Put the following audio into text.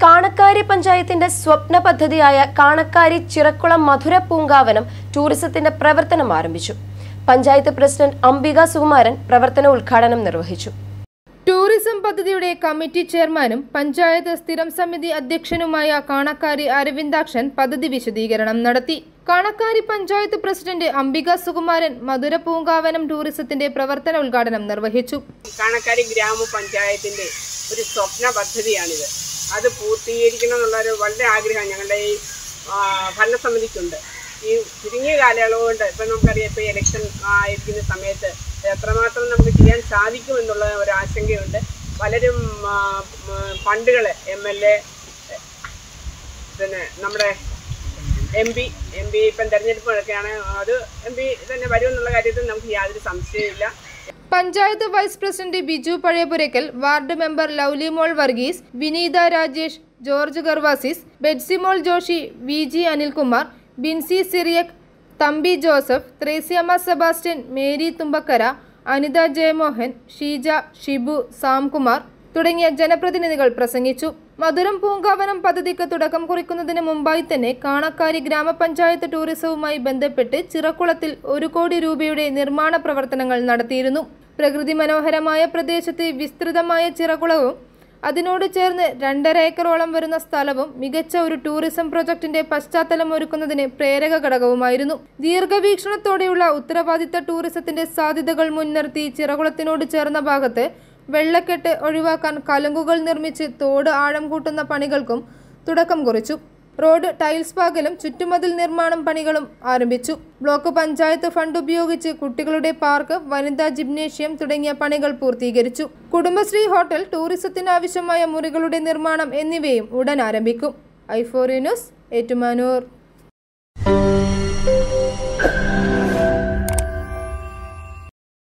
കാണക്കാരി പഞ്ചായത്തിന്റെ സ്വപ്ന പദ്ധതിയായ കാണക്കാരി ചിറക്കുളം മധുര പൂങ്കാവനം ടൂറിസത്തിന്റെ പ്രവർത്തനം ആരംഭിച്ചു പഞ്ചായത്ത് പ്രസിഡന്റ് അംബിക സുകുമാരൻ പ്രവർത്തന ഉദ്ഘാടനം നിർവഹിച്ചു ടൂറിസം പദ്ധതിയുടെ കമ്മിറ്റി ചെയർമാനും പഞ്ചായത്ത് സ്ഥിരം സമിതി അധ്യക്ഷനുമായ കാണക്കാരി അരവിന്ദാക്ഷൻ പദ്ധതി വിശദീകരണം നടത്തി കാണക്കാരി പഞ്ചായത്ത് പ്രസിഡന്റ് അംബിക സുകുമാരൻ മധുര പൂങ്കാവനം ടൂറിസത്തിന്റെ പ്രവർത്തന ഉദ്ഘാടനം നിർവഹിച്ചു കാണക്കാരി ഗ്രാമപഞ്ചായത്തിന്റെ ഒരു സ്വപ്ന പദ്ധതിയാണിത് അത് പൂർത്തീകരിക്കണം എന്നുള്ളൊരു വളരെ ആഗ്രഹം ഞങ്ങളുടെ ഈ ആ, ഭരണസമിതിക്കുണ്ട് ഈ ചുരുങ്ങിയ കാലയളവ് കൊണ്ട് ഇപ്പം നമുക്കറിയാം ഇപ്പോൾ ഇലക്ഷൻ ആയിരിക്കുന്ന സമയത്ത് എത്രമാത്രം നമുക്ക് ചെയ്യാൻ സാധിക്കും എന്നുള്ള ഒരു ആശങ്കയുണ്ട് പലരും ഫണ്ടുകൾ എം എൽ എ പിന്നെ നമ്മുടെ എം പി എം പി ഇപ്പം തെരഞ്ഞെടുപ്പുകളൊക്കെയാണ് അത് എം പി തന്നെ വരുമെന്നുള്ള കാര്യത്തിൽ നമുക്ക് യാതൊരു സംശയമില്ല panchayat vice president Biju Pazhayapurakkal ward member Lovelymol Varghese Vineetha Rajesh George Gervasis Betsymol Joshy V G Anilkumar Binsy Cyriac Thampi Joseph Thressiamma Sebastian Mary Thumpakkara Anitha Jayamohan Sheeja Shibu Samkumar തുടങ്ങിയ ജനപ്രതിനിധികൾ പ്രസംഗിച്ചു മധുരം പൂങ്കാവനം പദ്ധതിക്ക് തുടക്കം കുറിക്കുന്നതിന് മുമ്പായി തന്നെ കാണക്കാരി ഗ്രാമപഞ്ചായത്ത് ടൂറിസവുമായി ബന്ധപ്പെട്ട് ചിറക്കുളത്തിൽ ഒരു കോടി രൂപയുടെ നിർമ്മാണ പ്രവർത്തനങ്ങൾ നടത്തിയിരുന്നു പ്രകൃതി മനോഹരമായ പ്രദേശത്തെ വിസ്തൃതമായ ചിറകുളവും അതിനോട് ചേർന്ന് രണ്ടര ഏക്കറോളം വരുന്ന സ്ഥലവും മികച്ച ഒരു ടൂറിസം പ്രൊജക്ടിന്റെ പശ്ചാത്തലം ഒരുക്കുന്നതിന് പ്രേരക ഘടകവുമായിരുന്നു ദീർഘവീക്ഷണത്തോടെയുള്ള ഉത്തരവാദിത്ത ടൂറിസത്തിന്റെ സാധ്യതകൾ മുൻനിർത്തി ചിറകുളത്തിനോട് ചേർന്ന ഭാഗത്ത് വെള്ളക്കെട്ട് ഒഴിവാക്കാൻ കലുങ്കുകൾ നിർമ്മിച്ച് തോട് ആഴം കൂട്ടുന്ന പണികൾക്കും തുടക്കം കുറിച്ചു റോഡ് ടൈൽസ് പാകലും ചുറ്റുമതിൽ നിർമ്മാണം പണികളും ആരംഭിച്ചു ബ്ലോക്ക് പഞ്ചായത്ത് ഫണ്ട് ഉപയോഗിച്ച് കുട്ടികളുടെ പാർക്ക് വനിതാ ജിംനേഷ്യം തുടങ്ങിയ പണികൾ പൂർത്തീകരിച്ചു കുടുംബശ്രീ ഹോട്ടൽ ടൂറിസത്തിന് ആവശ്യമായ മുറികളുടെ നിർമ്മാണം എന്നിവയും ഉടൻ ആരംഭിക്കും ഐഫോറി ന്യൂസ് ഏറ്റുമാനൂർ